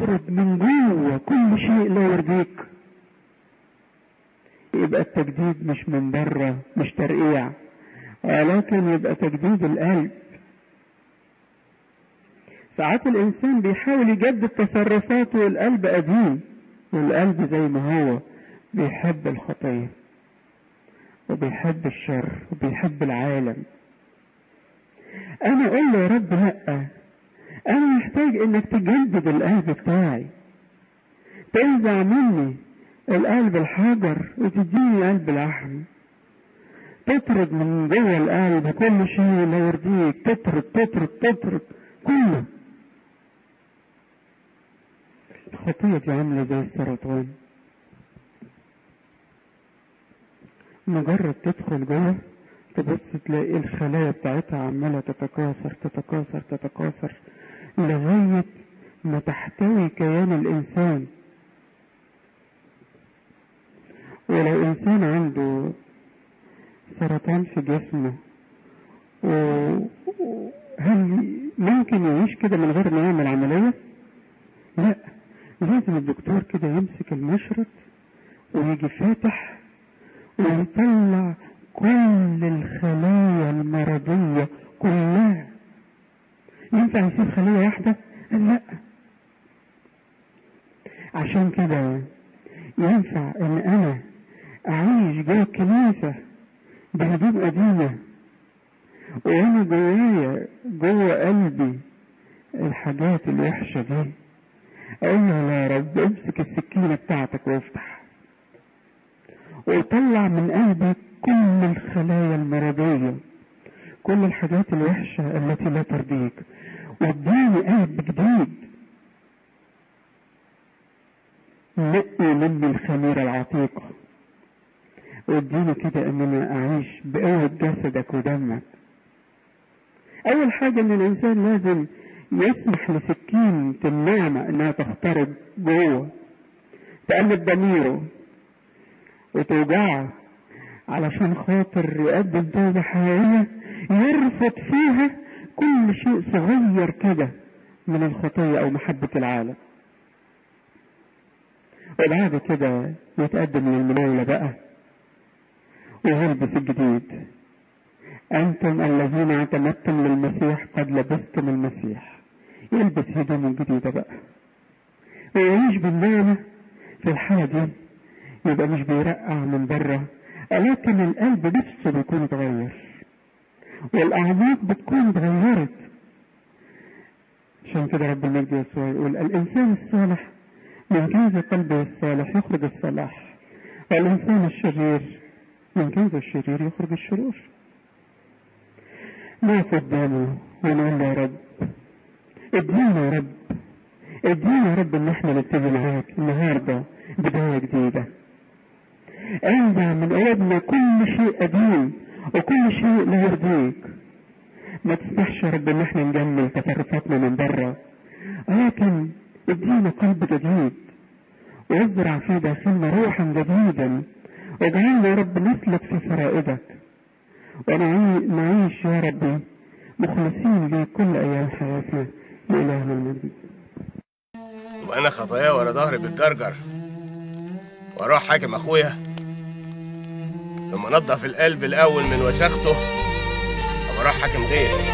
تطرد من جوه كل شيء لا يرضيك يبقى التجديد مش من بره مش ترقيع ولكن يبقى تجديد القلب ساعات الانسان بيحاول يجدد تصرفاته والقلب قديم والقلب زي ما هو بيحب الخطيه وبيحب الشر وبيحب العالم انا اقول له يا رب لا انا محتاج انك تجدد القلب بتاعي تنزع مني القلب الحجر وتديني قلب لحم تطرد من جوه القلب كل شيء لا يرضيك تطرد تطرد تطرد كله الخطية دي عاملة زي السرطان مجرد تدخل جوه تبص تلاقي الخلايا بتاعتها عمالة تتكاثر تتكاثر تتكاثر لغاية ما تحتوي كيان الإنسان ولو إنسان عنده سرطان في جسمه هل ممكن يعيش كده من غير ما يعمل عملية؟ لا لازم الدكتور كده يمسك المشرط ويجي فاتح ويطلع كل الخلايا المرضية كلها ينفع يسيب خلية واحدة؟ لا عشان كده ينفع ان انا اعيش جوه الكنيسة بهدوء قديمة وانا جوايا جوه قلبي الحاجات الوحشة دي اقول له يا رب امسك السكينة بتاعتك وافتح وطلع من قلبي كل الخلايا المرضية كل الحاجات الوحشة التي لا ترضيك واديني قلب جديد نقي مني الخميرة العتيقة واديني كده ان انا اعيش بقوة جسدك ودمك اول حاجة ان الانسان لازم يسمح لسكينة النعمة انها تخترق جوه تقلب ضميره وتوجعه علشان خاطر يقدم توبة حقيقية يرفض فيها كل شيء صغير كده من الخطية او محبة العالم وبعد كده يتقدم للمناولة بقى ويلبس الجديد أنتم الذين اعتمدتم للمسيح قد لبستم المسيح يلبس هدوم الجديدة بقى ويعيش بالنعمة في الحالة دي يبقى مش بيرقع من بره لكن القلب نفسه بيكون اتغير والأعماق بتكون اتغيرت عشان كده رب المجد يسوع يقول الإنسان الصالح من كنز قلبه الصالح يخرج الصلاح والإنسان الشرير من كنز الشرير يخرج الشرور نقف قدامه ونقول له يا رب ادينا يا رب ادينا يا رب ان احنا نبتدي معاك النهارده بداية جديدة انزع من قلوبنا كل شيء قديم وكل شيء لا يرضيك ما تسمحش يا رب ان احنا نجمل تصرفاتنا من بره ولكن ادينا قلب جديد وازرع في داخلنا روحا جديدا واجعلنا يا رب نسلك في فرائدك ونعيش يا ربي مخلصين ليك كل ايام حياتنا لالهنا المجيد وانا خطايا ورا ظهري بتجرجر واروح حاكم اخويا لما انضف القلب الاول من وساخته ابقى اروح حاكم غيري